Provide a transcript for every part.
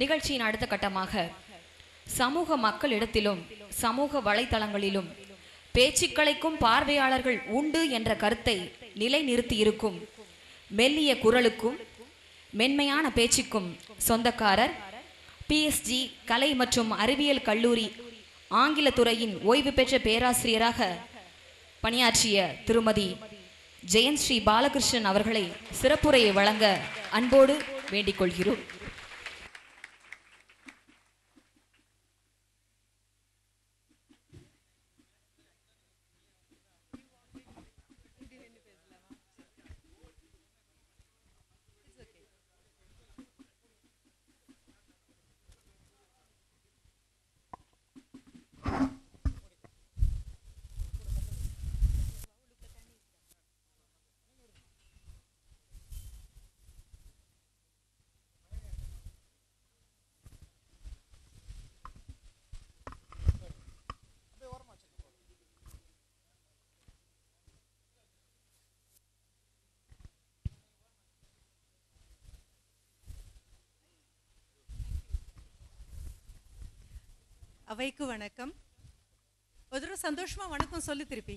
நிகழ்ச்சியின் அடுத்த கட்டமாக சமூக மக்களிடத்திலும் சமூக வலைத்தளங்களிலும் பேச்சுக்களைக்கும் பார்வையாளர்கள் உண்டு என்ற கருத்தை நிலைநிறுத்தி இருக்கும் மெல்லிய குரலுக்கும் மென்மையான பேச்சுக்கும் சொந்தக்காரர் பிஎஸ்ஜி கலை மற்றும் அறிவியல் கல்லூரி ஆங்கில துறையின் ஓய்வு பெற்ற பேராசிரியராக பணியாற்றிய திருமதி ஜெயந்த் ஸ்ரீ பாலகிருஷ்ணன் அவர்களை சிறப்புரையை வழங்க அன்போடு வேண்டிக் கொள்கிறோம் அவைக்கு வணக்கம் ஒரு தடவை சந்தோஷமா வணக்கம் சொல்லு திருப்பி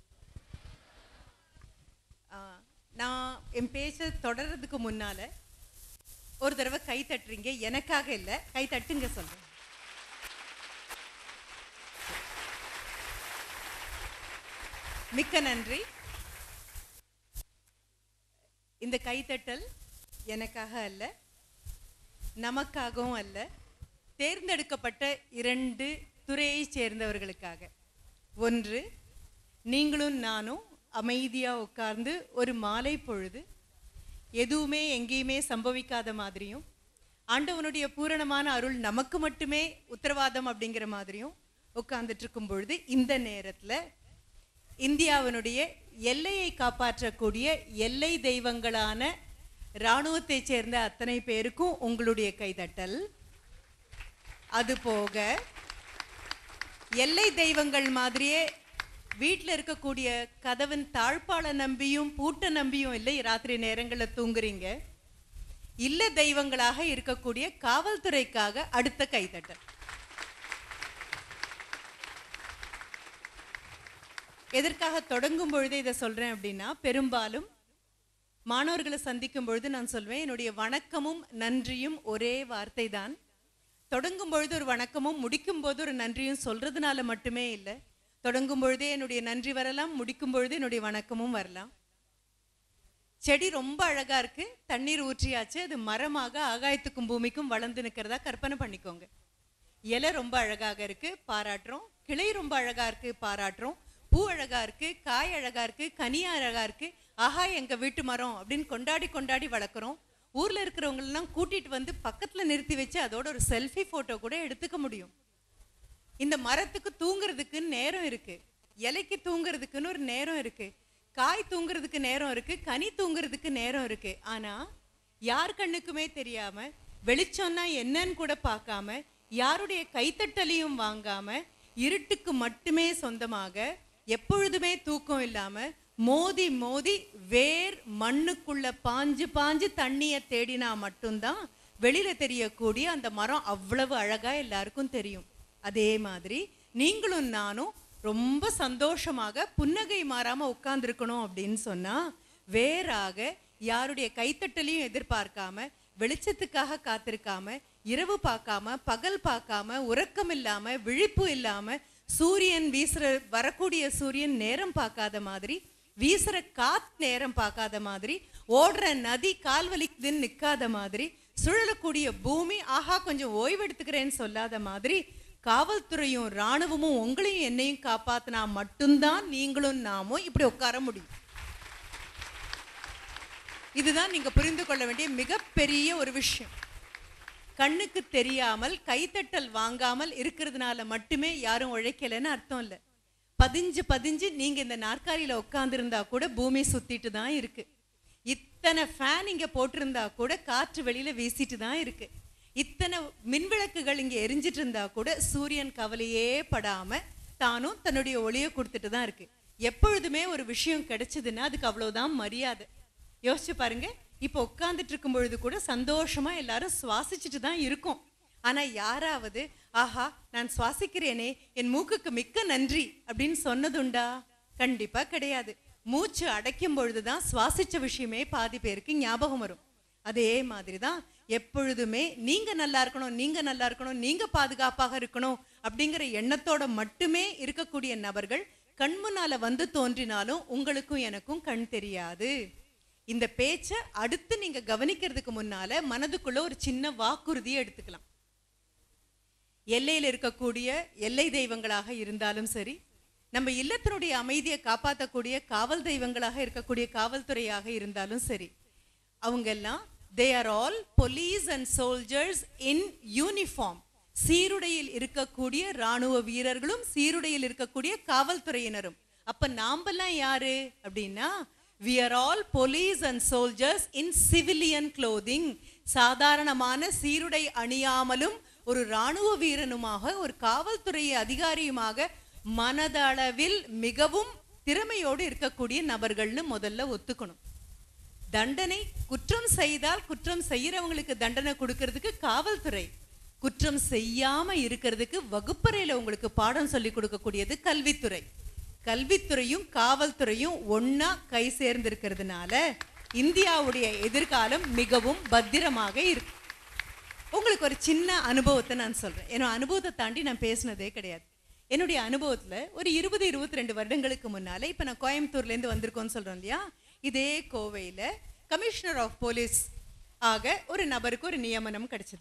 ஆ, நான் என் பேச்ச தொடர்றதுக்கு முன்னால ஒரு தடவை கை தட்டுறீங்க எனக்காக இல்ல கை தட்டுங்க சொல்றேன் மிக்க நன்றி இந்த கைத்தட்டல் எனக்காக அல்ல நமக்காகவும் அல்ல தேர்ந்தெடுக்கப்பட்ட இரண்டு துறையைச் சேர்ந்தவர்களுக்காக ஒன்று நீங்களும் நானும் அமைதியா உட்கார்ந்து ஒரு மாலை பொழுது எதுவுமே எங்கேயுமே சம்பவிக்காத மாதிரியும் ஆண்டவனுடைய பூரணமான அருள் நமக்கு மட்டுமே உத்தரவாதம் அப்படிங்கிற மாதிரியும் உட்கார்ந்துட்டு இருக்கும் பொழுது இந்த நேரத்துல இந்தியாவினுடைய எல்லையை காப்பாற்றக்கூடிய எல்லை தெய்வங்களான இராணுவத்தைச் சேர்ந்த அத்தனை பேருக்கும் உங்களுடைய கைதட்டல் அது போக எல்லை தெய்வங்கள் மாதிரியே வீட்டில் இருக்கக்கூடிய கதவின் தாழ்பாள நம்பியும் பூட்ட நம்பியும் இல்லை ராத்திரி நேரங்களில் தூங்குறீங்க இல்ல தெய்வங்களாக இருக்கக்கூடிய காவல்துறைக்காக அடுத்த கைதட்டல் எதற்காக தொடங்கும் பொழுதே இதை சொல்றேன் அப்படின்னா பெரும்பாலும் மாணவர்களை சந்திக்கும் பொழுது நான் சொல்வேன் என்னுடைய வணக்கமும் நன்றியும் ஒரே வார்த்தை தான் தொடங்கும் பொழுது ஒரு வணக்கமும் முடிக்கும் போது ஒரு நன்றியும் சொல்றதுனால மட்டுமே இல்லை தொடங்கும் பொழுதே என்னுடைய நன்றி வரலாம் முடிக்கும் பொழுது என்னுடைய வணக்கமும் வரலாம் செடி ரொம்ப அழகா இருக்கு தண்ணீர் ஊற்றியாச்சு அது மரமாக ஆகாயத்துக்கும் பூமிக்கும் வளர்ந்து நிற்கிறதா கற்பனை பண்ணிக்கோங்க இலை ரொம்ப அழகாக இருக்கு பாராட்டுறோம் கிளை ரொம்ப அழகா இருக்கு பாராட்டுறோம் பூ அழகா இருக்கு காய் அழகா இருக்கு கனி அழகா இருக்கு ஆஹா எங்க வீட்டு மரம் அப்படின்னு கொண்டாடி கொண்டாடி வளர்க்குறோம் ஊர்ல இருக்கிறவங்களெல்லாம் கூட்டிட்டு வந்து பக்கத்துல நிறுத்தி வச்சு அதோட ஒரு செல்ஃபி போட்டோ கூட எடுத்துக்க முடியும் இந்த மரத்துக்கு தூங்குறதுக்கு நேரம் இருக்கு இலைக்கு தூங்குறதுக்குன்னு ஒரு நேரம் இருக்கு காய் தூங்குறதுக்கு நேரம் இருக்கு கனி தூங்குறதுக்கு நேரம் இருக்கு ஆனா யார் கண்ணுக்குமே தெரியாம வெளிச்சம்னா என்னன்னு கூட பார்க்காம யாருடைய கைத்தட்டலையும் வாங்காம இருட்டுக்கு மட்டுமே சொந்தமாக எப்பொழுதுமே தூக்கம் இல்லாம மோதி மோதி வேர் மண்ணுக்குள்ள பாஞ்சு பாஞ்சு தண்ணிய தேடினா மட்டும்தான் வெளியில தெரியக்கூடிய அந்த மரம் அவ்வளவு அழகா எல்லாருக்கும் தெரியும் அதே மாதிரி நீங்களும் நானும் ரொம்ப சந்தோஷமாக புன்னகை மாறாம உட்கார்ந்துருக்கணும் அப்படின்னு சொன்னா வேறாக யாருடைய கைத்தட்டலையும் எதிர்பார்க்காம வெளிச்சத்துக்காக காத்திருக்காம இரவு பார்க்காம பகல் பார்க்காம உறக்கம் இல்லாம விழிப்பு இல்லாம சூரியன் வீசுற வரக்கூடிய சூரியன் நேரம் பார்க்காத மாதிரி வீசுற காத் நேரம் பார்க்காத மாதிரி ஓடுற நதி கால் வலிக்குதுன்னு நிக்காத மாதிரி சுழலக்கூடிய பூமி ஆஹா கொஞ்சம் ஓய்வு எடுத்துக்கிறேன்னு சொல்லாத மாதிரி காவல்துறையும் ராணுவமும் உங்களையும் என்னையும் காப்பாத்தினா மட்டும்தான் நீங்களும் நாமும் இப்படி உட்கார முடியும் இதுதான் நீங்க புரிந்து கொள்ள வேண்டிய மிகப்பெரிய ஒரு விஷயம் கண்ணுக்கு தெரியாமல் கைத்தட்டல் வாங்காமல் இருக்கிறதுனால மட்டுமே யாரும் உழைக்கலைன்னு அர்த்தம் இல்லை பதிஞ்சு பதிஞ்சு நீங்க இந்த நாற்காலியில உட்கார்ந்திருந்தா கூட பூமி சுத்திட்டு தான் இருக்கு இத்தனை ஃபேன் இங்க போட்டிருந்தா கூட காற்று வெளியில வீசிட்டு தான் இருக்கு இத்தனை மின்விளக்குகள் இங்க எரிஞ்சிட்டு இருந்தா கூட சூரியன் கவலையே படாம தானும் தன்னுடைய ஒளியை கொடுத்துட்டு தான் இருக்கு எப்பொழுதுமே ஒரு விஷயம் கிடைச்சதுன்னா அதுக்கு அவ்வளவுதான் மரியாதை யோசிச்சு பாருங்க இப்போ உட்கார்ந்துட்டு இருக்கும் பொழுது கூட சந்தோஷமா எல்லாரும் சுவாசிச்சுட்டு தான் இருக்கோம் ஆனா யாராவது ஆஹா நான் சுவாசிக்கிறேனே என் மூக்குக்கு மிக்க நன்றி அப்படின்னு சொன்னதுண்டா கண்டிப்பா கிடையாது மூச்சு அடைக்கும் பொழுதுதான் சுவாசிச்ச விஷயமே பாதி பேருக்கு ஞாபகம் வரும் அதே மாதிரி தான் எப்பொழுதுமே நீங்க நல்லா இருக்கணும் நீங்க நல்லா இருக்கணும் நீங்க பாதுகாப்பாக இருக்கணும் அப்படிங்கிற எண்ணத்தோட மட்டுமே இருக்கக்கூடிய நபர்கள் கண் முன்னால வந்து தோன்றினாலும் உங்களுக்கும் எனக்கும் கண் தெரியாது இந்த பேச்சை அடுத்து நீங்க கவனிக்கிறதுக்கு முன்னால மனதுக்குள்ள ஒரு சின்ன வாக்குறுதியை எடுத்துக்கலாம் எல்லையில் இருக்கக்கூடிய எல்லை தெய்வங்களாக இருந்தாலும் சரி நம்ம இல்லத்தினுடைய அமைதியை காப்பாற்றக்கூடிய காவல் தெய்வங்களாக இருக்கக்கூடிய காவல்துறையாக இருந்தாலும் சரி அவங்க எல்லாம் they are all police and soldiers in uniform சீருடையில் இருக்கக்கூடிய ராணுவ வீரர்களும் சீருடையில் இருக்கக்கூடிய காவல்துறையினரும் அப்ப நாமெல்லாம் யாரு அப்படின்னா we are all police and soldiers in civilian clothing சாதாரணமான சீருடை அணியாமலும் ஒரு ராணுவ வீரனுமாக ஒரு காவல்துறை அதிகாரியுமாக மனதளவில் மிகவும் திறமையோடு இருக்கக்கூடிய நபர்கள்னு முதல்ல ஒத்துக்கணும் தண்டனை குற்றம் செய்தால் குற்றம் செய்யறவங்களுக்கு தண்டனை கொடுக்கறதுக்கு காவல்துறை குற்றம் செய்யாம இருக்கிறதுக்கு வகுப்பறையில உங்களுக்கு பாடம் சொல்லி கொடுக்கக்கூடியது கல்வித்துறை கல்வித்துறையும் காவல்துறையும் ஒண்ணா கை சேர்ந்து இருக்கிறதுனால இந்தியாவுடைய எதிர்காலம் மிகவும் பத்திரமாக இருக்கு உங்களுக்கு ஒரு சின்ன அனுபவத்தை நான் சொல்றேன் என்னோட அனுபவத்தை தாண்டி நான் பேசினதே கிடையாது என்னுடைய அனுபவத்துல ஒரு இருபது இருபத்தி ரெண்டு வருடங்களுக்கு முன்னால இப்ப நான் கோயம்புத்தூர்ல இருந்து வந்திருக்கோம்னு சொல்றோம் இல்லையா இதே கோவையில கமிஷனர் ஆஃப் போலீஸ் ஆக ஒரு நபருக்கு ஒரு நியமனம் கிடைச்சது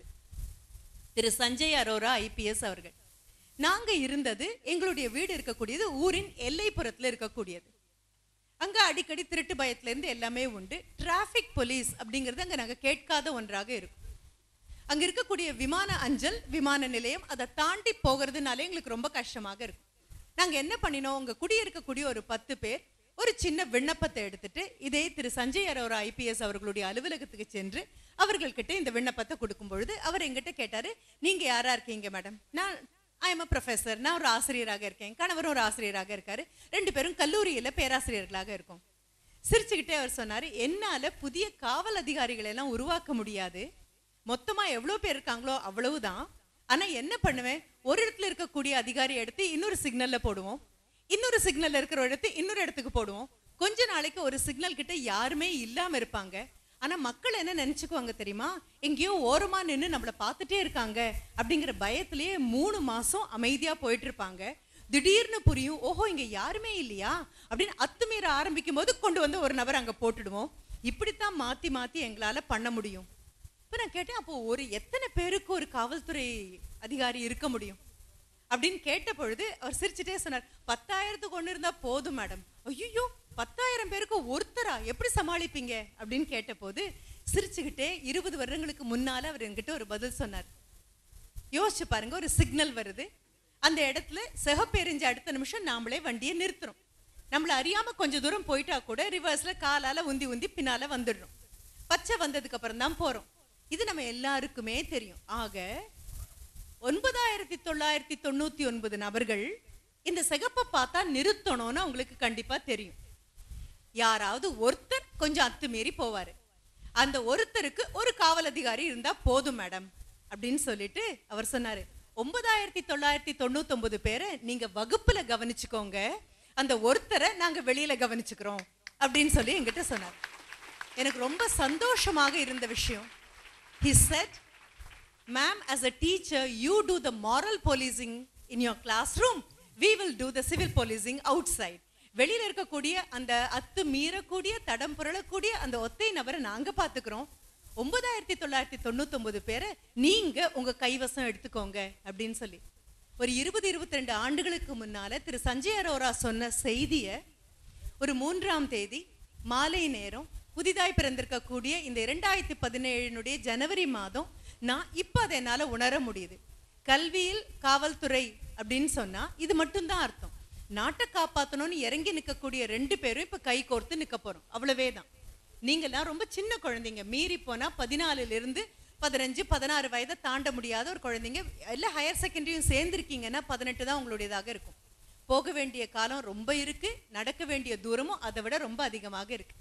திரு சஞ்சய் அரோரா ஐபிஎஸ் அவர்கள் நாங்க இருந்தது எங்களுடைய வீடு இருக்கக்கூடியது ஊரின் எல்லைப்புறத்துல இருக்கக்கூடியது அங்க அடிக்கடி திருட்டு பயத்துல இருந்து எல்லாமே உண்டு டிராஃபிக் போலீஸ் அப்படிங்கிறது அங்க நாங்க கேட்காத ஒன்றாக இருக்கும் அங்க இருக்கக்கூடிய விமான அஞ்சல் விமான நிலையம் அதை தாண்டி போகிறதுனால எங்களுக்கு ரொம்ப கஷ்டமாக இருக்கும் நாங்க என்ன பண்ணினோம் உங்க குடியிருக்கக்கூடிய ஒரு பத்து பேர் ஒரு சின்ன விண்ணப்பத்தை எடுத்துட்டு இதே திரு சஞ்சய் அரோரா ஐபிஎஸ் அவர்களுடைய அலுவலகத்துக்கு சென்று அவர்கள்கிட்ட இந்த விண்ணப்பத்தை கொடுக்கும் பொழுது அவர் எங்கிட்ட கேட்டாரு நீங்க யாரா இருக்கீங்க மேடம் நான் ஐ எம் ப்ரொஃபஸர் நான் ஒரு ஆசிரியராக இருக்கேன் கணவரும் ஒரு ஆசிரியராக இருக்காரு ரெண்டு பேரும் கல்லூரியில பேராசிரியர்களாக இருக்கோம் சிரிச்சுக்கிட்டே அவர் சொன்னாரு என்னால புதிய காவல் அதிகாரிகளை எல்லாம் உருவாக்க முடியாது மொத்தமா எவ்வளவு பேர் இருக்காங்களோ அவ்வளவுதான் ஆனா என்ன பண்ணுவேன் ஒரு இடத்துல இருக்கக்கூடிய அதிகாரி எடுத்து இன்னொரு சிக்னல்ல போடுவோம் இன்னொரு சிக்னல்ல இருக்கிற ஒரு இடத்து இன்னொரு இடத்துக்கு போடுவோம் கொஞ்ச நாளைக்கு ஒரு சிக்னல் கிட்ட யாருமே இல்லாம இருப்பாங்க ஆனா மக்கள் என்ன நினைச்சுக்குவாங்க தெரியுமா எங்கேயோ ஓரமா நின்னு நம்மள பார்த்துட்டே இருக்காங்க அப்படிங்கிற பயத்திலேயே மூணு மாசம் அமைதியா போயிட்டு இருப்பாங்க திடீர்னு புரியும் ஓஹோ இங்க யாருமே இல்லையா அப்படின்னு அத்துமீற ஆரம்பிக்கும் போது கொண்டு வந்து ஒரு நபர் அங்க போட்டுடுவோம் இப்படித்தான் மாத்தி மாத்தி எங்களால பண்ண முடியும் இப்ப நான் கேட்டேன் அப்போ ஒரு எத்தனை பேருக்கு ஒரு காவல்துறை அதிகாரி இருக்க முடியும் அப்படின்னு கேட்ட பொழுது அவர் சிரிச்சுட்டே சொன்னார் பத்தாயிரத்துக்கு ஒண்ணு இருந்தா போதும் மேடம் ஐயோ பத்தாயிரம் பேருக்கு ஒருத்தரா எப்படி சமாளிப்பீங்க அப்படின்னு கேட்டபோது சிரிச்சுக்கிட்டே இருபது வருடங்களுக்கு முன்னால அவர் என்கிட்ட ஒரு பதில் சொன்னார் யோசிச்சு பாருங்க ஒரு சிக்னல் வருது அந்த இடத்துல சிகப்பெரிஞ்ச அடுத்த நிமிஷம் நாமளே வண்டியை நிறுத்துறோம் நம்மள அறியாம கொஞ்ச தூரம் போயிட்டா கூட ரிவர்ஸ்ல காலால உந்தி உந்தி பின்னால வந்துடுறோம் பச்சை வந்ததுக்கு அப்புறம் தான் போறோம் இது நம்ம எல்லாருக்குமே தெரியும் ஆக ஒன்பதாயிரத்தி தொள்ளாயிரத்தி தொண்ணூத்தி ஒன்பது நபர்கள் இந்த சிகப்பை பார்த்தா நிறுத்தணும்னு அவங்களுக்கு கண்டிப்பா தெரியும் யாராவது ஒருத்தர் கொஞ்சம் அத்துமீறி போவாரு அந்த ஒருத்தருக்கு ஒரு காவல் அதிகாரி இருந்தா போதும் மேடம் அப்படின்னு சொல்லிட்டு அவர் சொன்னாரு ஒன்பதாயிரத்தி தொள்ளாயிரத்தி தொண்ணூத்தி ஒன்பது பேரை நீங்க வகுப்புல கவனிச்சுக்கோங்க அந்த ஒருத்தரை நாங்க வெளியில கவனிச்சுக்கிறோம் அப்படின்னு சொல்லி என்கிட்ட சொன்னார் எனக்கு ரொம்ப சந்தோஷமாக இருந்த விஷயம் he said ma'am as a teacher you do the moral policing in your classroom we will do the civil policing outside வெளியில இருக்கக்கூடிய அந்த அத்து மீறக்கூடிய தடம் புரளக்கூடிய அந்த ஒத்தை நபரை நாங்க பாத்துக்கிறோம் ஒன்பதாயிரத்தி தொள்ளாயிரத்தி தொண்ணூத்தி ஒன்பது பேரை நீங்க உங்க கைவசம் எடுத்துக்கோங்க அப்படின்னு சொல்லி ஒரு இருபது இருபத்தி ரெண்டு ஆண்டுகளுக்கு முன்னால திரு சஞ்சய் அரோரா சொன்ன செய்திய ஒரு மூன்றாம் தேதி மாலை நேரம் புதிதாய் பிறந்திருக்கக்கூடிய இந்த இரண்டாயிரத்தி பதினேழுனுடைய ஜனவரி மாதம் நான் இப்ப அதை என்னால உணர முடியுது கல்வியில் காவல்துறை அப்படின்னு சொன்னா இது மட்டும்தான் அர்த்தம் நாட்டை காப்பாத்தணும்னு இறங்கி நிக்கக்கூடிய ரெண்டு பேரும் இப்ப கை கோர்த்து நிக்க போறோம் அவ்வளவே தான் நீங்கெல்லாம் ரொம்ப சின்ன குழந்தைங்க மீறி போனா பதினாலுல இருந்து பதினஞ்சு பதினாறு வயதை தாண்ட முடியாத ஒரு குழந்தைங்க எல்லாம் ஹையர் செகண்டரியும் சேர்ந்திருக்கீங்கன்னா பதினெட்டு தான் உங்களுடையதாக இருக்கும் போக வேண்டிய காலம் ரொம்ப இருக்கு நடக்க வேண்டிய தூரமும் அதை விட ரொம்ப அதிகமாக இருக்கு இப்ப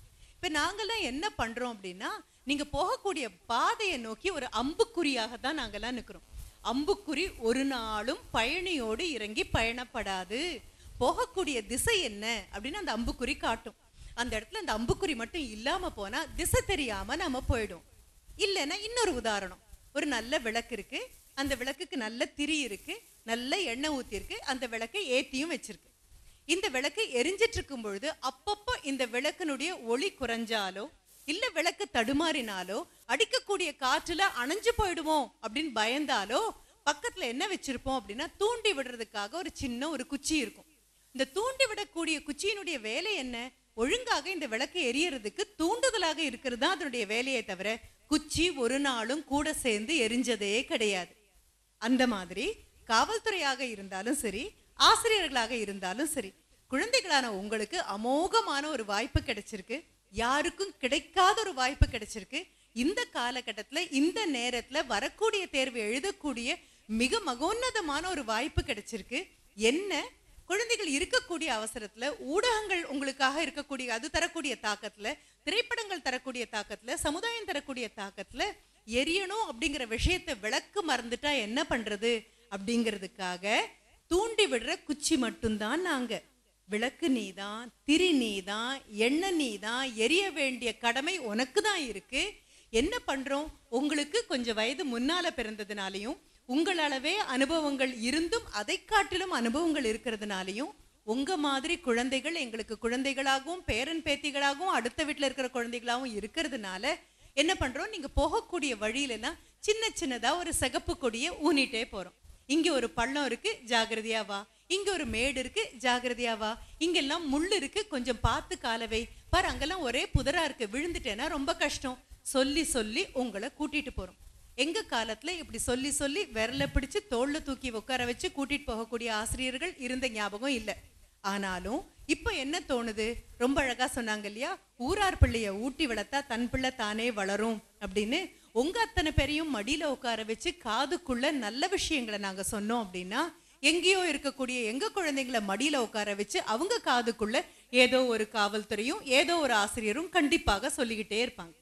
இப்ப நாங்கெல்லாம் என்ன பண்றோம் அப்படின்னா நீங்க போகக்கூடிய பாதையை நோக்கி ஒரு அம்புக்குறியாக தான் நாங்கெல்லாம் நிக்கிறோம் அம்புக்குறி ஒரு நாளும் பயணியோடு இறங்கி பயணப்படாது போகக்கூடிய திசை என்ன அப்படின்னு அந்த அம்புக்குறி காட்டும் அந்த இடத்துல அந்த அம்புக்குறி மட்டும் இல்லாம போனா திசை தெரியாம நம்ம போயிடும் இல்லைன்னா இன்னொரு உதாரணம் ஒரு நல்ல விளக்கு இருக்கு அந்த விளக்குக்கு நல்ல திரி இருக்கு நல்ல எண்ணெய் ஊத்தி இருக்கு அந்த விளக்கை ஏத்தியும் வச்சிருக்கு இந்த விளக்கு எரிஞ்சிட்டு இருக்கும் பொழுது அப்பப்போ இந்த விளக்கினுடைய ஒளி குறைஞ்சாலோ இல்ல விளக்கு தடுமாறினாலோ அடிக்கக்கூடிய காற்றுல அணைஞ்சு போயிடுமோ அப்படின்னு பயந்தாலோ பக்கத்துல என்ன வச்சிருப்போம் அப்படின்னா தூண்டி விடுறதுக்காக ஒரு சின்ன ஒரு குச்சி இருக்கும் இந்த தூண்டி விடக்கூடிய குச்சியினுடைய வேலை என்ன ஒழுங்காக இந்த விளக்கு எரியறதுக்கு தூண்டுதலாக இருக்கிறது தான் அதனுடைய வேலையை தவிர குச்சி ஒரு நாளும் கூட சேர்ந்து எரிஞ்சதே கிடையாது அந்த மாதிரி காவல்துறையாக இருந்தாலும் சரி ஆசிரியர்களாக இருந்தாலும் சரி குழந்தைகளான உங்களுக்கு அமோகமான ஒரு வாய்ப்பு கிடைச்சிருக்கு யாருக்கும் கிடைக்காத ஒரு வாய்ப்பு கிடைச்சிருக்கு இந்த காலகட்டத்துல இந்த நேரத்துல வரக்கூடிய தேர்வு எழுதக்கூடிய மிக மகோன்னதமான ஒரு வாய்ப்பு கிடைச்சிருக்கு என்ன குழந்தைகள் இருக்கக்கூடிய அவசரத்துல ஊடகங்கள் உங்களுக்காக இருக்கக்கூடிய அது தரக்கூடிய தாக்கத்துல திரைப்படங்கள் தரக்கூடிய தாக்கத்துல சமுதாயம் தரக்கூடிய தாக்கத்துல எரியணும் அப்படிங்கிற விஷயத்தை விளக்கு மறந்துட்டா என்ன பண்றது அப்படிங்கிறதுக்காக தூண்டி விடுற குச்சி மட்டும்தான் நாங்க விளக்கு நீதான் திரி நீதான் எண்ணெய் நீதான் எரிய வேண்டிய கடமை உனக்கு தான் இருக்கு என்ன பண்றோம் உங்களுக்கு கொஞ்சம் வயது முன்னால பிறந்ததுனாலையும் உங்களளவே அனுபவங்கள் இருந்தும் அதை காட்டிலும் அனுபவங்கள் இருக்கிறதுனாலையும் உங்க மாதிரி குழந்தைகள் எங்களுக்கு குழந்தைகளாகவும் பேரன் பேத்திகளாகவும் அடுத்த வீட்டுல இருக்கிற குழந்தைகளாகவும் இருக்கிறதுனால என்ன பண்றோம் நீங்க போகக்கூடிய வழியில எல்லாம் சின்ன சின்னதா ஒரு சிகப்பு கொடியை ஊனிட்டே போறோம் இங்க ஒரு பள்ளம் இருக்கு ஜாகிரதையா வா இங்க ஒரு மேடு இருக்கு ஜாகிரதையா வா இங்கெல்லாம் முள் இருக்கு கொஞ்சம் பார்த்து காலவை பாரு அங்கெல்லாம் ஒரே புதரா இருக்கு விழுந்துட்டேன்னா ரொம்ப கஷ்டம் சொல்லி சொல்லி உங்களை கூட்டிட்டு போறோம் எங்க காலத்துல இப்படி சொல்லி சொல்லி விரல பிடிச்சு தோல்ல தூக்கி உட்கார வச்சு கூட்டிட்டு போகக்கூடிய ஆசிரியர்கள் இருந்த ஞாபகம் இல்ல ஆனாலும் இப்ப என்ன தோணுது ரொம்ப அழகா சொன்னாங்க இல்லையா ஊரார் பிள்ளைய ஊட்டி வளர்த்தா தன் பிள்ளை தானே வளரும் அப்படின்னு உங்க அத்தனை பேரையும் மடியில உட்கார வச்சு காதுக்குள்ள நல்ல விஷயங்களை நாங்க சொன்னோம் அப்படின்னா எங்கேயோ இருக்கக்கூடிய எங்க குழந்தைங்களை மடியில உட்கார வச்சு அவங்க காதுக்குள்ள ஏதோ ஒரு காவல்துறையும் ஏதோ ஒரு ஆசிரியரும் கண்டிப்பாக சொல்லிக்கிட்டே இருப்பாங்க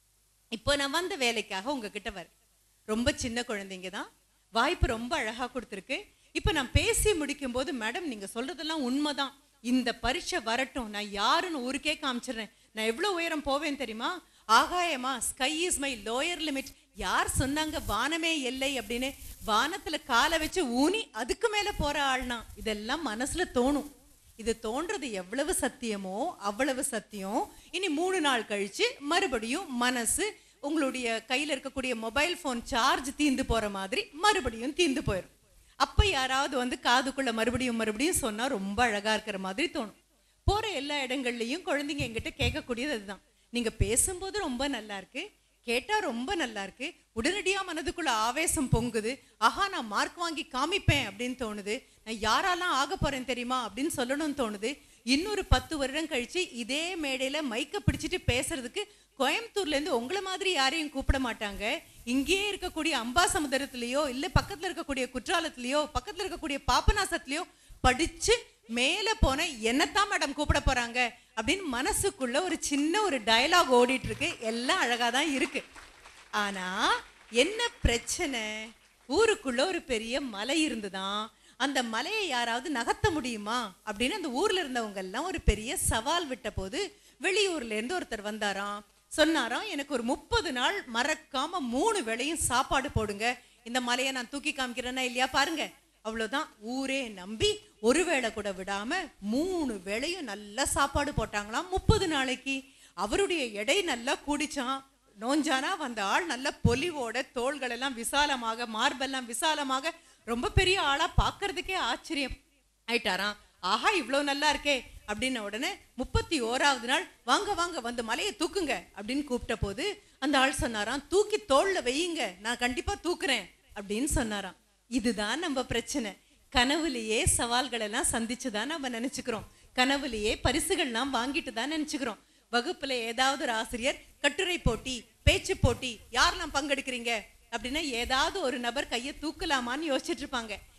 இப்போ நான் வந்த வேலைக்காக உங்ககிட்ட வரேன் ரொம்ப சின்ன குழந்தைங்க தான் வாய்ப்பு ரொம்ப அழகா கொடுத்துருக்கு இப்போ நான் பேசி முடிக்கும் போது மேடம் நீங்க சொல்றதெல்லாம் உண்மைதான் இந்த பரீட்சை வரட்டும் நான் யாருன்னு ஊருக்கே காமிச்சிடுறேன் நான் எவ்வளவு உயரம் போவேன் தெரியுமா ஆகாயமா sky is my lower limit யார் சொன்னாங்க வானமே எல்லை அப்படின்னு வானத்துல காலை வச்சு ஊனி அதுக்கு மேல போற ஆள்னா இதெல்லாம் மனசுல தோணும் இது தோன்றது எவ்வளவு சத்தியமோ அவ்வளவு சத்தியம் இனி மூணு நாள் கழிச்சு மறுபடியும் மனசு உங்களுடைய கையில இருக்கக்கூடிய மொபைல் ஃபோன் சார்ஜ் தீந்து போற மாதிரி மறுபடியும் தீந்து போயிடும் அப்ப யாராவது வந்து காதுக்குள்ள மறுபடியும் மறுபடியும் சொன்னா ரொம்ப அழகா இருக்கிற மாதிரி தோணும் போற எல்லா இடங்கள்லயும் குழந்தைங்க எங்கிட்ட கேட்கக்கூடியது அதுதான் நீங்க பேசும்போது ரொம்ப நல்லா இருக்கு கேட்டா ரொம்ப நல்லா இருக்கு உடனடியா மனதுக்குள்ள ஆவேசம் பொங்குது ஆஹா நான் மார்க் வாங்கி காமிப்பேன் அப்படின்னு தோணுது நான் யாரெல்லாம் ஆக போறேன் தெரியுமா அப்படின்னு சொல்லணும்னு தோணுது இன்னொரு பத்து வருடம் கழிச்சு இதே மேடையில மைக்க பிடிச்சிட்டு பேசுறதுக்கு கோயம்புத்தூர்ல இருந்து உங்களை மாதிரி யாரையும் கூப்பிட மாட்டாங்க இங்கேயே இருக்கக்கூடிய அம்பாசமுத்திரத்திலயோ இல்ல பக்கத்துல இருக்கக்கூடிய குற்றாலத்திலயோ பக்கத்துல இருக்கக்கூடிய பாபநாசத்திலயோ படிச்சு மேல போன என்னத்தான் மேடம் கூப்பிட போறாங்க அப்படின்னு மனசுக்குள்ள ஒரு சின்ன ஒரு டயலாக் ஓடிட்டு இருக்கு எல்லாம் அழகா தான் இருக்கு ஆனா என்ன பிரச்சனை ஊருக்குள்ள ஒரு பெரிய மலை இருந்துதான் அந்த மலையை யாராவது நகர்த்த முடியுமா அப்படின்னு அந்த ஊர்ல இருந்தவங்க எல்லாம் ஒரு பெரிய சவால் விட்ட போது வெளியூர்ல இருந்து ஒருத்தர் வந்தாராம் சொன்னாராம் எனக்கு ஒரு முப்பது நாள் மறக்காம மூணு வேளையும் சாப்பாடு போடுங்க இந்த மலையை நான் தூக்கி காமிக்கிறேன்னா இல்லையா பாருங்க அவ்வளவுதான் ஊரே நம்பி ஒரு வேளை கூட விடாம மூணு வேளையும் நல்லா சாப்பாடு போட்டாங்களாம் முப்பது நாளைக்கு அவருடைய எடை நல்லா கூடிச்சான் நோஞ்சானா வந்த ஆள் நல்ல பொலிவோட தோள்கள் எல்லாம் விசாலமாக மார்பெல்லாம் விசாலமாக ரொம்ப பெரிய ஆளா பார்க்கிறதுக்கே ஆச்சரியம் ஆயிட்டாராம் ஆஹா இவ்வளவு நல்லா இருக்கே அப்படின்ன உடனே முப்பத்தி ஓராவது நாள் வாங்க வாங்க வந்து மலையை தூக்குங்க அப்படின்னு கூப்பிட்ட போது அந்த ஆள் சொன்னாராம் தூக்கி தோல்ல வையுங்க நான் கண்டிப்பா தூக்குறேன் அப்படின்னு சொன்னாராம் இதுதான் நம்ம பிரச்சனை கனவுலயே சவால்கள் எல்லாம் சந்திச்சுதான் நம்ம நினைச்சுக்கிறோம் கனவுலயே பரிசுகள்லாம் வாங்கிட்டு தான் நினைச்சுக்கிறோம் வகுப்புல ஏதாவது ஒரு ஆசிரியர் கட்டுரை போட்டி பேச்சு போட்டி யாரெல்லாம் பங்கெடுக்கிறீங்க அப்படின்னா ஏதாவது ஒரு நபர் கையை தூக்கலாமான்னு யோசிச்சுட்டு இருப்பாங்க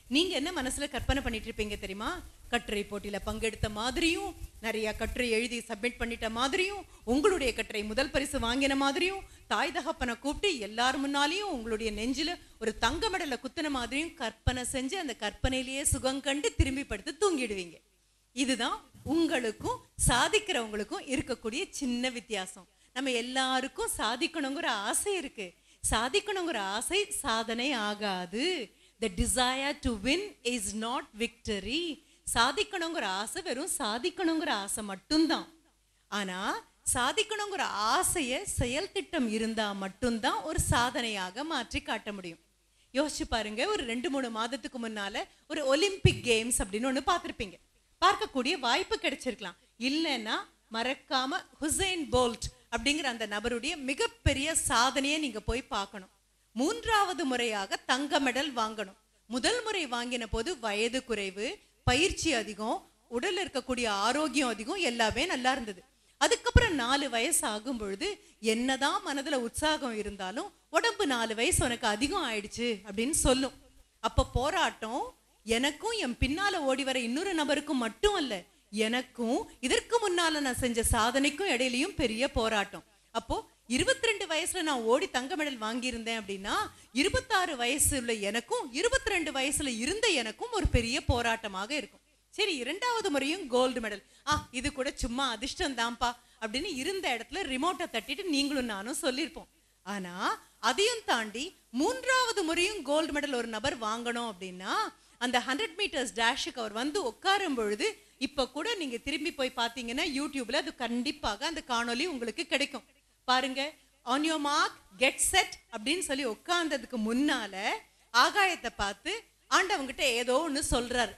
நீங்க என்ன மனசுல கற்பனை பண்ணிட்டு இருப்பீங்க தெரியுமா கட்டுரை போட்டியில பங்கெடுத்த மாதிரியும் நிறைய கட்டுரை எழுதி சப்மிட் பண்ணிட்ட மாதிரியும் உங்களுடைய கட்டுரை முதல் பரிசு வாங்கின மாதிரியும் தாய் தகப்பனை கூப்பிட்டு எல்லார் முன்னாலையும் உங்களுடைய நெஞ்சில ஒரு தங்க மெடல குத்துன மாதிரியும் கற்பனை செஞ்சு அந்த கற்பனையிலேயே சுகம் கண்டு திரும்பி படுத்து தூங்கிடுவீங்க இதுதான் உங்களுக்கும் சாதிக்கிறவங்களுக்கும் இருக்கக்கூடிய சின்ன வித்தியாசம் நம்ம எல்லாருக்கும் சாதிக்கணுங்கிற ஆசை இருக்கு சாதிக்கணுங்கிற ஆசை சாதனை ஆகாது the desire to win is not victory சாதிக்கணுங்கிற ஆசை வெறும் சாதிக்கணுங்கிற ஆசை மட்டும்தான் ஆனா சாதிக்கணுங்கிற ஆசைய செயல் திட்டம் இருந்தா மட்டும்தான் ஒரு சாதனையாக மாற்றி காட்ட முடியும் யோசிச்சு பாருங்க ஒரு ரெண்டு மூணு மாதத்துக்கு முன்னால ஒரு ஒலிம்பிக் கேம்ஸ் அப்படின்னு ஒண்ணு பார்த்திருப்பீங்க பார்க்கக்கூடிய வாய்ப்பு கிடைச்சிருக்கலாம் இல்லைன்னா மறக்காம ஹுசைன் போல்ட் அப்படிங்கிற அந்த நபருடைய மிகப்பெரிய சாதனையை நீங்க போய் பார்க்கணும் மூன்றாவது முறையாக தங்க மெடல் வாங்கணும் முதல் முறை வாங்கின போது வயது குறைவு பயிற்சி அதிகம் உடல்ல இருக்கக்கூடிய ஆரோக்கியம் அதிகம் எல்லாமே நல்லா இருந்தது அதுக்கப்புறம் நாலு வயசு ஆகும் பொழுது என்னதான் மனதுல உற்சாகம் இருந்தாலும் உடம்பு நாலு வயசு உனக்கு அதிகம் ஆயிடுச்சு அப்படின்னு சொல்லும் அப்ப போராட்டம் எனக்கும் என் பின்னால ஓடி வர இன்னொரு நபருக்கும் மட்டும் அல்ல எனக்கும் இதற்கு முன்னால நான் செஞ்ச சாதனைக்கும் இடையிலயும் பெரிய போராட்டம் அப்போ இருபத்தி ரெண்டு வயசுல நான் ஓடி தங்க மெடல் வாங்கியிருந்தேன் அப்படின்னா இருபத்தாறு வயசு உள்ள எனக்கும் இருபத்தி ரெண்டு வயசுல இருந்த எனக்கும் ஒரு பெரிய போராட்டமாக இருக்கும் சரி இரண்டாவது முறையும் கோல்டு மெடல் ஆ இது கூட சும்மா அதிர்ஷ்டம் தான்ப்பா அப்படின்னு இருந்த இடத்துல ரிமோட்டை தட்டிட்டு நீங்களும் நானும் சொல்லியிருப்போம் ஆனா அதையும் தாண்டி மூன்றாவது முறையும் கோல்டு மெடல் ஒரு நபர் வாங்கணும் அப்படின்னா அந்த ஹண்ட்ரட் மீட்டர்ஸ் டேஷுக்கு அவர் வந்து உட்காரும் பொழுது இப்ப கூட நீங்க திரும்பி போய் பார்த்தீங்கன்னா யூடியூப்ல அது கண்டிப்பாக அந்த காணொளி உங்களுக்கு கிடைக்கும் பாருங்க on your mark get set அப்படின்னு சொல்லி உட்கார்ந்ததுக்கு முன்னால ஆகாயத்தை பார்த்து ஆண்டவங்கிட்ட ஏதோ ஒண்ணு சொல்றாரு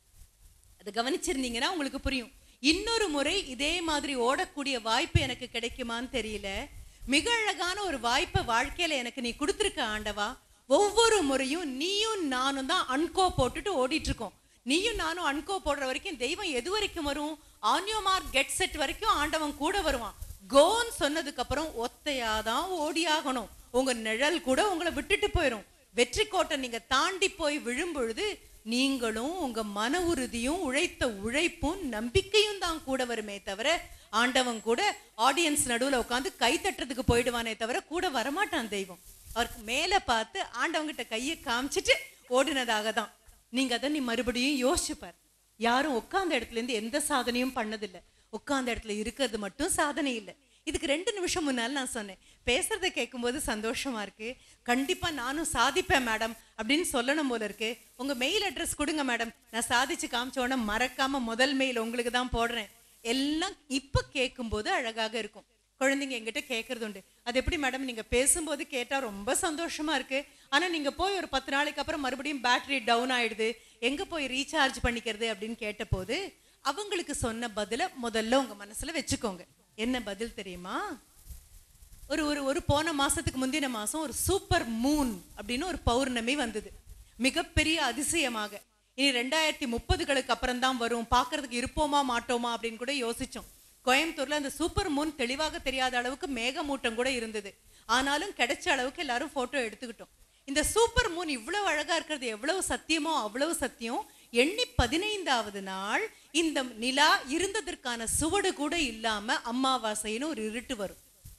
அது கவனிச்சிருந்தீங்கன்னா உங்களுக்கு புரியும் இன்னொரு முறை இதே மாதிரி ஓடக்கூடிய வாய்ப்பு எனக்கு கிடைக்குமான்னு தெரியல மிக அழகான ஒரு வாய்ப்பை வாழ்க்கையில எனக்கு நீ கொடுத்துருக்க ஆண்டவா ஒவ்வொரு முறையும் நீயும் நானும் தான் அன்கோ போட்டுட்டு ஓடிட்டு இருக்கோம் நீயும் நானும் அன்கோ போடுற வரைக்கும் தெய்வம் எது வரைக்கும் வரும் ஆன்யோ மார்க் கெட் செட் வரைக்கும் ஆண்டவன் கூட வருவான் கோன்னு சொன்னதுக்கு அப்புறம் ஒத்தையாதான் ஓடியாகணும் உங்க நிழல் கூட உங்களை விட்டுட்டு போயிடும் வெற்றி கோட்டை நீங்க தாண்டி போய் விழும் பொழுது நீங்களும் உங்க மன உறுதியும் உழைத்த உழைப்பும் நம்பிக்கையும் தான் கூட வருமே தவிர ஆண்டவன் கூட ஆடியன்ஸ் நடுவுல உட்காந்து கை தட்டுறதுக்கு போயிடுவானே தவிர கூட வரமாட்டான் தெய்வம் அவருக்கு மேல பார்த்து ஆண்டவங்கிட்ட கையை காமிச்சிட்டு ஓடினதாக தான் நீங்க அதை நீ மறுபடியும் யோசிச்சுப்பார் யாரும் உட்கார்ந்த இடத்துல இருந்து எந்த சாதனையும் பண்ணதில்லை உட்கார்ந்த இடத்துல இருக்கிறது மட்டும் சாதனை இல்லை இதுக்கு ரெண்டு நிமிஷம் முன்னால நான் சொன்னேன் பேசுறத கேட்கும்போது சந்தோஷமா இருக்கு கண்டிப்பா நானும் சாதிப்பேன் மேடம் அப்படின்னு சொல்லணும் போல இருக்கு உங்க மெயில் அட்ரஸ் கொடுங்க மேடம் நான் சாதிச்சு காமிச்ச உடனே மறக்காம முதல் மெயில் உங்களுக்கு தான் போடுறேன் எல்லாம் இப்ப கேட்கும்போது அழகாக இருக்கும் குழந்தைங்க எங்கிட்ட கேட்கறது உண்டு அது எப்படி மேடம் நீங்க பேசும்போது கேட்டா ரொம்ப சந்தோஷமா இருக்கு ஆனா நீங்க போய் ஒரு பத்து நாளைக்கு அப்புறம் மறுபடியும் பேட்டரி டவுன் ஆயிடுது எங்க போய் ரீசார்ஜ் பண்ணிக்கிறது அப்படின்னு கேட்டபோது அவங்களுக்கு சொன்ன பதில முதல்ல உங்க மனசுல வச்சுக்கோங்க என்ன பதில் தெரியுமா ஒரு ஒரு ஒரு போன மாசத்துக்கு முந்தின மாசம் ஒரு சூப்பர் மூன் அப்படின்னு ஒரு பௌர்ணமி வந்தது மிகப்பெரிய அதிசயமாக இனி ரெண்டாயிரத்தி முப்பதுகளுக்கு அப்புறம் தான் வரும் பார்க்கிறதுக்கு இருப்போமா மாட்டோமா அப்படின்னு கூட யோசிச்சோம் கோயம்புத்தூர்ல அந்த சூப்பர் மூன் தெளிவாக தெரியாத அளவுக்கு மேகமூட்டம் கூட இருந்தது ஆனாலும் கிடைச்ச அளவுக்கு எல்லாரும் போட்டோ எடுத்துக்கிட்டோம் இந்த சூப்பர் மூன் இவ்வளவு அழகா இருக்கிறது எவ்வளவு சத்தியமோ அவ்வளவு சத்தியம் எண்ணி பதினைந்தாவது நாள் இந்த நிலா இருந்ததற்கான சுவடு கூட இல்லாம அமாவாசைன்னு ஒரு இருட்டு வரும்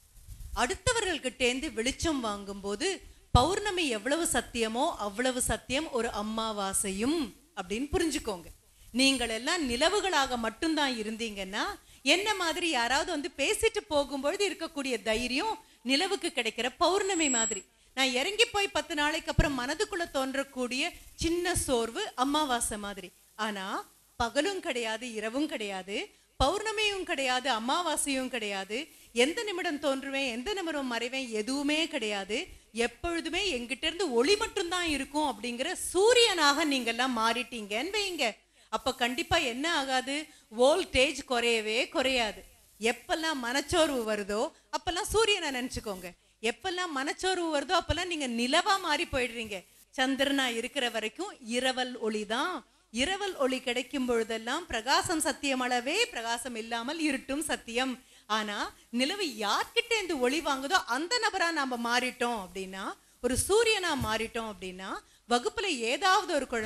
அடுத்தவர்கள்கிட்டேந்து வெளிச்சம் வாங்கும்போது பௌர்ணமி எவ்வளவு சத்தியமோ அவ்வளவு சத்தியம் ஒரு அமாவாசையும் அப்படின்னு புரிஞ்சுக்கோங்க நீங்கள் எல்லாம் நிலவுகளாக மட்டும்தான் இருந்தீங்கன்னா என்ன மாதிரி யாராவது வந்து பேசிட்டு போகும்பொழுது இருக்கக்கூடிய தைரியம் நிலவுக்கு கிடைக்கிற பௌர்ணமி மாதிரி நான் இறங்கி போய் பத்து நாளைக்கு அப்புறம் மனதுக்குள்ள தோன்றக்கூடிய சின்ன சோர்வு அமாவாசை மாதிரி ஆனா பகலும் கிடையாது இரவும் கிடையாது பௌர்ணமியும் கிடையாது அமாவாசையும் கிடையாது எந்த நிமிடம் தோன்றுவேன் எந்த நிமிடம் மறைவேன் எதுவுமே கிடையாது எப்பொழுதுமே எங்கிட்ட இருந்து ஒளி மட்டும்தான் இருக்கும் அப்படிங்கிற சூரியனாக நீங்க எல்லாம் மாறிட்டீங்கன்னு வைங்க அப்ப கண்டிப்பா என்ன ஆகாது வோல்டேஜ் குறையவே குறையாது எப்பெல்லாம் மனச்சோர்வு வருதோ அப்பெல்லாம் சூரியனை நினைச்சுக்கோங்க எப்பெல்லாம் மனச்சோர்வு வருதோ அப்பெல்லாம் நீங்க நிலவா மாறி போயிடுறீங்க சந்திரனா இருக்கிற வரைக்கும் இரவல் ஒளிதான் இரவல் ஒளி கிடைக்கும் பொழுதெல்லாம் பிரகாசம் சத்தியம் அளவே பிரகாசம் இல்லாமல் இருட்டும் சத்தியம் ஆனா நிலவு யார்கிட்ட இருந்து ஒளி வாங்குதோ அந்த நபரா நாம மாறிட்டோம் அப்படின்னா ஒரு சூரியனா மாறிட்டோம் அப்படின்னா வகுப்புல ஏதாவது ஒரு குழந்தை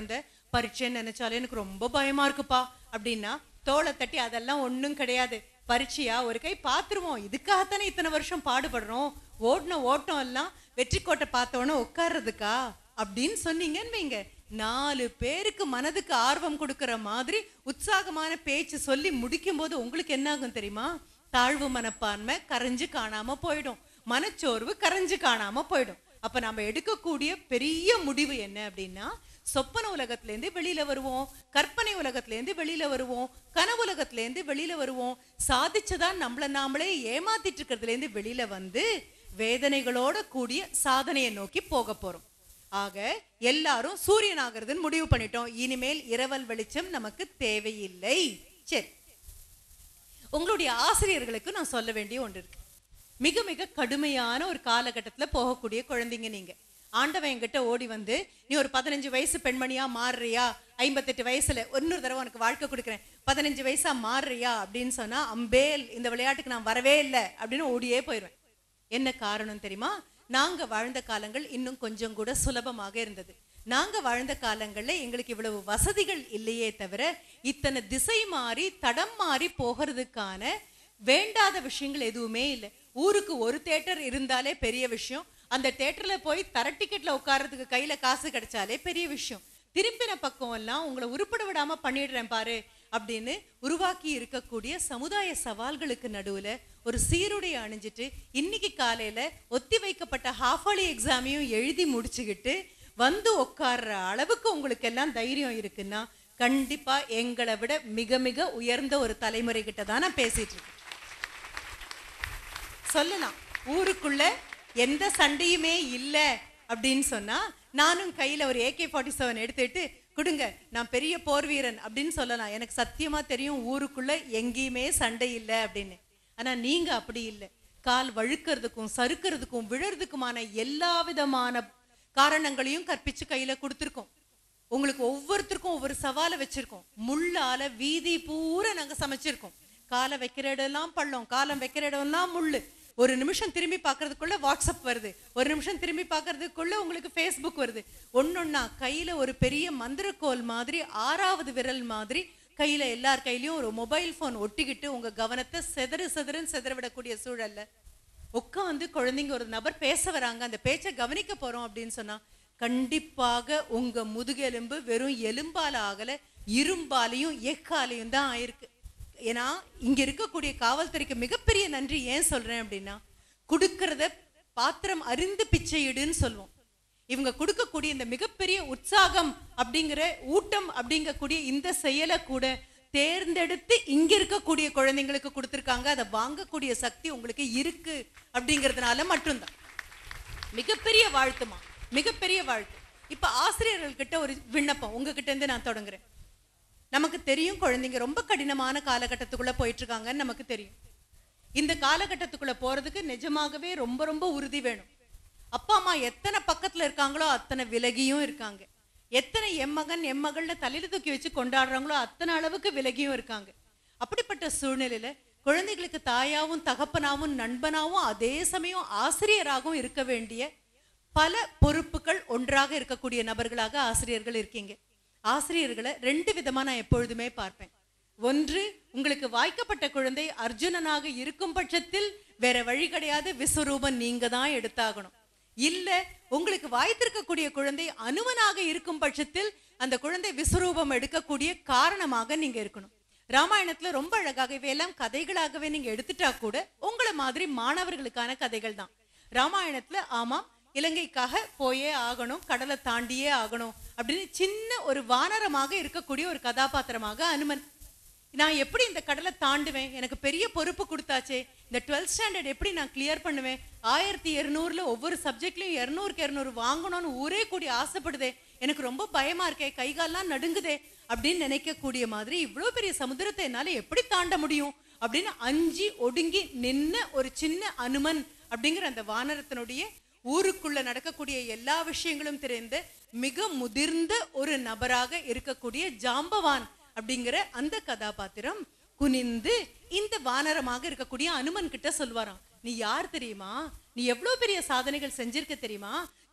பரீட்சைன்னு நினைச்சாலே எனக்கு ரொம்ப பயமா இருக்குப்பா அப்படின்னா தோளை தட்டி அதெல்லாம் ஒண்ணும் கிடையாது பரீட்சையா ஒரு கை பாத்துருவோம் இதுக்காகத்தானே இத்தனை வருஷம் பாடுபடுறோம் ஓடின ஓட்டம் எல்லாம் வெற்றி கோட்டை பார்த்தோன்னே உட்கார்றதுக்கா அப்படின்னு சொன்னீங்கன்னு வைங்க நாலு பேருக்கு மனதுக்கு ஆர்வம் கொடுக்கிற மாதிரி உற்சாகமான பேச்சு சொல்லி முடிக்கும் போது உங்களுக்கு என்ன ஆகும் தெரியுமா தாழ்வு மனப்பான்மை கரைஞ்சு காணாம போயிடும் மனச்சோர்வு கரைஞ்சு காணாம போயிடும் அப்ப நம்ம எடுக்கக்கூடிய பெரிய முடிவு என்ன அப்படின்னா சொப்பன உலகத்துல இருந்து வெளியில வருவோம் கற்பனை உலகத்துல இருந்து வெளியில வருவோம் கனவு உலகத்துல இருந்து வெளியில வருவோம் சாதிச்சதான் நம்மள நாமளே ஏமாத்திட்டு இருக்கிறதுல இருந்து வெளியில வந்து வேதனைகளோட கூடிய சாதனையை நோக்கி போக போறோம் ஆக எல்லாரும் சூரியன் ஆகிறதுன்னு முடிவு பண்ணிட்டோம் இனிமேல் இரவல் வெளிச்சம் நமக்கு தேவையில்லை சரி உங்களுடைய ஆசிரியர்களுக்கு நான் சொல்ல வேண்டிய ஒன்று இருக்கு மிக மிக கடுமையான ஒரு காலகட்டத்துல போகக்கூடிய குழந்தைங்க நீங்க ஆண்டவன் என்கிட்ட ஓடி வந்து நீ ஒரு பதினஞ்சு வயசு பெண்மணியா மாறுறியா ஐம்பத்தெட்டு வயசுல இன்னொரு தடவை உனக்கு வாழ்க்கை கொடுக்குறேன் பதினஞ்சு வயசா மாறுறியா அப்படின்னு சொன்னா அம்பேல் இந்த விளையாட்டுக்கு நான் வரவே இல்லை அப்படின்னு ஓடியே போயிடுவேன் என்ன காரணம் தெரியுமா நாங்க வாழ்ந்த காலங்கள் இன்னும் கொஞ்சம் கூட சுலபமாக இருந்தது நாங்க வாழ்ந்த காலங்கள்ல எங்களுக்கு இவ்வளவு வசதிகள் இல்லையே தவிர இத்தனை திசை மாறி தடம் மாறி போகிறதுக்கான வேண்டாத விஷயங்கள் எதுவுமே இல்லை ஊருக்கு ஒரு தேட்டர் இருந்தாலே பெரிய விஷயம் அந்த தேட்டர்ல போய் தர டிக்கெட்ல உட்கார்றதுக்கு கையில காசு கிடைச்சாலே பெரிய விஷயம் திரும்பின பக்கம் எல்லாம் உங்களை உருப்பட விடாம பண்ணிடுறேன் பாரு அப்படின்னு உருவாக்கி இருக்கக்கூடிய சமுதாய சவால்களுக்கு நடுவுல ஒரு சீருடை அணிஞ்சிட்டு இன்னைக்கு காலையில ஒத்தி வைக்கப்பட்ட ஹாஃப் ஆலி எக்ஸாமையும் எழுதி முடிச்சுக்கிட்டு வந்து உட்கார்ற அளவுக்கு உங்களுக்கு எல்லாம் தைரியம் இருக்குன்னா கண்டிப்பா எங்களை விட மிக மிக உயர்ந்த ஒரு தலைமுறை கிட்ட தான் நான் பேசிட்டு இருக்கேன் சொல்லலாம் ஊருக்குள்ள எந்த சண்டையுமே இல்ல அப்படின்னு சொன்னா நானும் கையில ஒரு ஏகே ஃபார்ட்டி செவன் எடுத்துட்டு கொடுங்க நான் பெரிய போர் வீரன் அப்படின்னு சொல்லலாம் எனக்கு சத்தியமா தெரியும் ஊருக்குள்ள எங்கேயுமே சண்டை இல்லை அப்படின்னு ஆனா நீங்க அப்படி இல்லை கால் வழுக்கிறதுக்கும் சறுக்கிறதுக்கும் விழறதுக்குமான எல்லா விதமான காரணங்களையும் கற்பிச்சு கையில கொடுத்துருக்கோம் உங்களுக்கு ஒவ்வொருத்தருக்கும் ஒவ்வொரு சவாலை வச்சிருக்கோம் முள்ளால வீதி பூரா நாங்க சமைச்சிருக்கோம் காலை வைக்கிற இடம்லாம் பள்ளம் காலம் வைக்கிற இடம்லாம் முள்ளு ஒரு நிமிஷம் திரும்பி பார்க்கறதுக்குள்ள வாட்ஸ்அப் வருது ஒரு நிமிஷம் திரும்பி பார்க்கறதுக்குள்ள உங்களுக்கு ஃபேஸ்புக் வருது ஒன்னொன்னா கையில ஒரு பெரிய மந்திரக்கோல் மாதிரி ஆறாவது விரல் மாதிரி கையில எல்லார் கையிலயும் ஒரு மொபைல் ஃபோன் ஒட்டிக்கிட்டு உங்க கவனத்தை செதறு செதறுன்னு செதற விடக்கூடிய சூழல்ல உட்காந்து குழந்தைங்க ஒரு நபர் பேச வராங்க அந்த பேச்சை கவனிக்க போறோம் அப்படின்னு சொன்னா கண்டிப்பாக உங்க முதுகெலும்பு வெறும் எலும்பால ஆகல இரும்பாலையும் எக்காலையும் தான் ஆயிருக்கு ஏன்னா இங்க இருக்கக்கூடிய காவல்துறைக்கு மிகப்பெரிய நன்றி ஏன் சொல்றேன் அப்படின்னா கொடுக்கறத பாத்திரம் அறிந்து பிச்சையிடுன்னு சொல்லுவோம் இவங்க கொடுக்கக்கூடிய இந்த மிகப்பெரிய உற்சாகம் அப்படிங்கிற ஊட்டம் அப்படிங்கக்கூடிய இந்த செயலை கூட தேர்ந்தெடுத்து இங்க இருக்கக்கூடிய குழந்தைங்களுக்கு கொடுத்துருக்காங்க அதை வாங்கக்கூடிய சக்தி உங்களுக்கு இருக்கு அப்படிங்கிறதுனால மட்டும்தான் மிகப்பெரிய வாழ்த்துமா மிகப்பெரிய வாழ்த்து இப்ப ஆசிரியர்கள் கிட்ட ஒரு விண்ணப்பம் உங்ககிட்ட இருந்து நான் தொடங்குறேன் நமக்கு தெரியும் குழந்தைங்க ரொம்ப கடினமான காலகட்டத்துக்குள்ள போயிட்டு இருக்காங்கன்னு நமக்கு தெரியும் இந்த காலகட்டத்துக்குள்ள போறதுக்கு நிஜமாகவே ரொம்ப ரொம்ப உறுதி வேணும் அப்பா அம்மா எத்தனை பக்கத்துல இருக்காங்களோ அத்தனை விலகியும் இருக்காங்க எத்தனை எம்மகன் எம்மகள்னு தலையில தூக்கி வச்சு கொண்டாடுறாங்களோ அத்தனை அளவுக்கு விலகியும் இருக்காங்க அப்படிப்பட்ட சூழ்நிலையில குழந்தைகளுக்கு தாயாவும் தகப்பனாவும் நண்பனாவும் அதே சமயம் ஆசிரியராகவும் இருக்க வேண்டிய பல பொறுப்புகள் ஒன்றாக இருக்கக்கூடிய நபர்களாக ஆசிரியர்கள் இருக்கீங்க ஆசிரியர்களை ரெண்டு விதமா நான் எப்பொழுதுமே பார்ப்பேன் ஒன்று உங்களுக்கு வாய்க்கப்பட்ட குழந்தை அர்ஜுனனாக இருக்கும் பட்சத்தில் வேற வழி கிடையாது விஸ்வரூபம் நீங்க தான் எடுத்தாகணும் இல்ல உங்களுக்கு வாய்த்திருக்கக்கூடிய குழந்தை அனுமனாக இருக்கும் பட்சத்தில் அந்த குழந்தை விஸ்வரூபம் எடுக்கக்கூடிய காரணமாக நீங்க இருக்கணும் ராமாயணத்துல ரொம்ப அழகாக இவையெல்லாம் கதைகளாகவே நீங்க எடுத்துட்டா கூட உங்களை மாதிரி மாணவர்களுக்கான கதைகள் தான் ராமாயணத்துல ஆமாம் இலங்கைக்காக போயே ஆகணும் கடலை தாண்டியே ஆகணும் அப்படின்னு சின்ன ஒரு வானரமாக இருக்கக்கூடிய ஒரு கதாபாத்திரமாக அனுமன் நான் எப்படி இந்த கடலை தாண்டுவேன் எனக்கு பெரிய பொறுப்பு கொடுத்தாச்சே இந்த டுவெல்த் ஸ்டாண்டர்ட் எப்படி நான் கிளியர் பண்ணுவேன் ஆயிரத்தி இருநூறுல ஒவ்வொரு சப்ஜெக்ட்லயும் இருநூறுக்கு இருநூறு வாங்கணும்னு ஊரே கூடி ஆசைப்படுதே எனக்கு ரொம்ப பயமா இருக்கே கை கால்லாம் நடுங்குதே அப்படின்னு நினைக்கக்கூடிய மாதிரி இவ்வளவு பெரிய சமுத்திரத்தை என்னால எப்படி தாண்ட முடியும் அப்படின்னு அஞ்சி ஒடுங்கி நின்ன ஒரு சின்ன அனுமன் அப்படிங்கிற அந்த வானரத்தினுடைய ஊருக்குள்ள நடக்கக்கூடிய எல்லா விஷயங்களும் தெரிந்த மிக முதிர்ந்த ஒரு நபராக இருக்கக்கூடிய ஜாம்பவான் அப்படிங்கிற அந்த கதாபாத்திரம் குனிந்து இந்த வானரமாக இருக்கக்கூடிய அனுமன் கிட்ட சொல்வாராம் நீ யார் தெரியுமா நீ எவ்வளவு பெரிய சாதனைகள் செஞ்சிருக்க தெரியுமா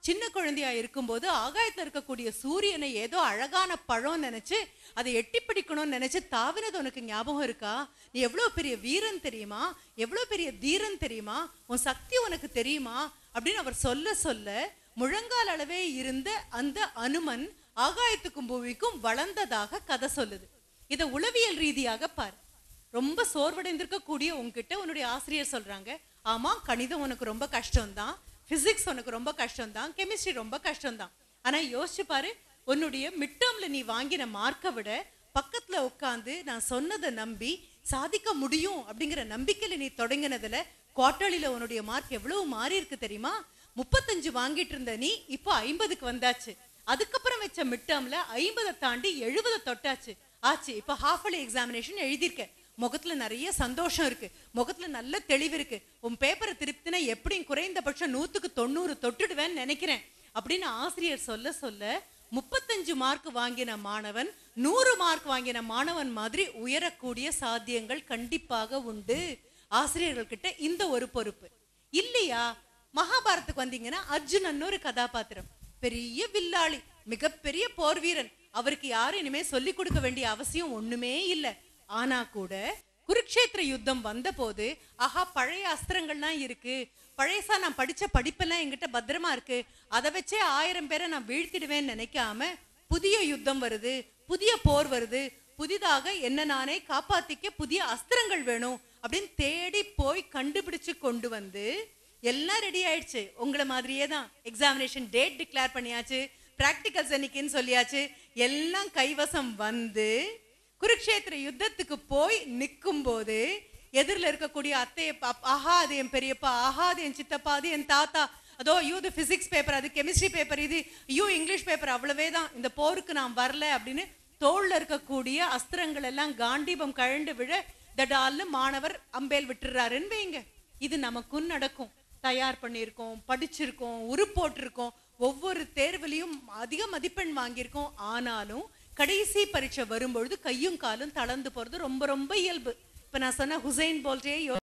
சின்ன குழந்தையா இருக்கும்போது ஆகாயத்துல இருக்கக்கூடிய சூரியனை ஏதோ அழகான பழம் நினைச்சு அதை எட்டி பிடிக்கணும்னு நினைச்சு தாவினது உனக்கு ஞாபகம் இருக்கா நீ எவ்வளவு பெரிய வீரன் தெரியுமா எவ்வளவு பெரிய தீரன் தெரியுமா உன் சக்தி உனக்கு தெரியுமா அப்படின்னு அவர் சொல்ல சொல்ல முழங்கால் அளவே இருந்த அந்த அனுமன் ஆகாயத்துக்கும் பூமிக்கும் வளர்ந்ததாக கதை சொல்லுது இதை உளவியல் ரீதியாக பார் ரொம்ப சோர்வடைந்திருக்க கூடிய உங்ககிட்ட உன்னுடைய ஆசிரியர் சொல்றாங்க ஆமா கணிதம் உனக்கு ரொம்ப கஷ்டம்தான் பிசிக்ஸ் உனக்கு ரொம்ப கஷ்டம்தான் கெமிஸ்ட்ரி ரொம்ப கஷ்டம்தான் ஆனா யோசிச்சு பாரு உன்னுடைய மிட்டம்ல நீ வாங்கின மார்க்கை விட பக்கத்துல உட்காந்து நான் சொன்னதை நம்பி சாதிக்க முடியும் அப்படிங்கிற நம்பிக்கையில நீ தொடங்கினதுல குவார்டர்லில உன்னுடைய மார்க் எவ்வளவு மாறி இருக்கு தெரியுமா முப்பத்தஞ்சு வாங்கிட்டு இருந்த நீ இப்போ ஐம்பதுக்கு வந்தாச்சு அதுக்கப்புறம் வச்ச மிட்டம்ல ஐம்பதை தாண்டி எழுபதை தொட்டாச்சு ஆச்சு இப்போ ஹாஃப் அலி எக்ஸாமினேஷன் எழுதியிருக்க முகத்துல நிறைய சந்தோஷம் இருக்கு முகத்துல நல்ல தெளிவு இருக்கு உன் பேப்பரை திருப்பினா எப்படியும் குறைந்தபட்சம் நூத்துக்கு தொண்ணூறு தொட்டுடுவேன்னு நினைக்கிறேன் அப்படின்னு ஆசிரியர் சொல்ல சொல்ல முப்பத்தஞ்சு மார்க் வாங்கின மாணவன் நூறு மார்க் வாங்கின மாணவன் மாதிரி உயரக்கூடிய சாத்தியங்கள் கண்டிப்பாக உண்டு ஆசிரியர்கள் கிட்ட இந்த ஒரு பொறுப்பு இல்லையா மகாபாரத்துக்கு வந்தீங்கன்னா அர்ஜுனன் ஒரு கதாபாத்திரம் பெரிய வில்லாளி மிகப்பெரிய போர் வீரன் அவருக்கு யாரும் இனிமே சொல்லி கொடுக்க வேண்டிய அவசியம் ஒண்ணுமே இல்ல ஆனா கூட குருக்ஷேத்திர யுத்தம் வந்த போது ஆஹா பழைய அஸ்திரங்கள்லாம் இருக்கு பழையசா நான் படிச்ச படிப்பெல்லாம் என்கிட்ட பத்திரமா இருக்கு அதை வச்சே ஆயிரம் பேரை நான் வீழ்த்திடுவேன்னு நினைக்காம புதிய யுத்தம் வருது புதிய போர் வருது புதிதாக என்ன நானே காப்பாத்திக்க புதிய அஸ்திரங்கள் வேணும் அப்படின்னு தேடி போய் கண்டுபிடிச்சு கொண்டு வந்து எல்லாம் ரெடி ஆயிடுச்சு உங்களை மாதிரியே தான் எக்ஸாமினேஷன் டேட் டிக்ளேர் பண்ணியாச்சு பிராக்டிகல்ஸ் என்னைக்குன்னு சொல்லியாச்சு எல்லாம் கைவசம் வந்து குருக்ஷேத்திர யுத்தத்துக்கு போய் நிற்கும் போது எதிரில் இருக்கக்கூடிய அத்தைய பா- ஆஹா அது என் பெரியப்பா ஆஹா அது என் சித்தப்பா அது என் தாத்தா அதோ ஐயோ இது பிசிக்ஸ் பேப்பர் அது கெமிஸ்ட்ரி பேப்பர் இது ஐயோ இங்கிலீஷ் பேப்பர் அவ்வளவே தான் இந்த போருக்கு நான் வரல அப்படின்னு தோல்ல இருக்கக்கூடிய அஸ்திரங்கள் எல்லாம் காண்டீபம் கழண்டு விழ தடால்னு மாணவர் அம்பேல் விட்டுறாருன்னு வைங்க இது நமக்கும் நடக்கும் தயார் பண்ணியிருக்கோம் படிச்சிருக்கோம் உருப்போட்டிருக்கோம் ஒவ்வொரு தேர்வுலையும் அதிக மதிப்பெண் வாங்கியிருக்கோம் ஆனாலும் கடைசி பரீட்சை வரும்பொழுது கையும் காலும் தளர்ந்து போறது ரொம்ப ரொம்ப இயல்பு இப்ப நான் சொன்ன ஹுசைன் போல்ட்டே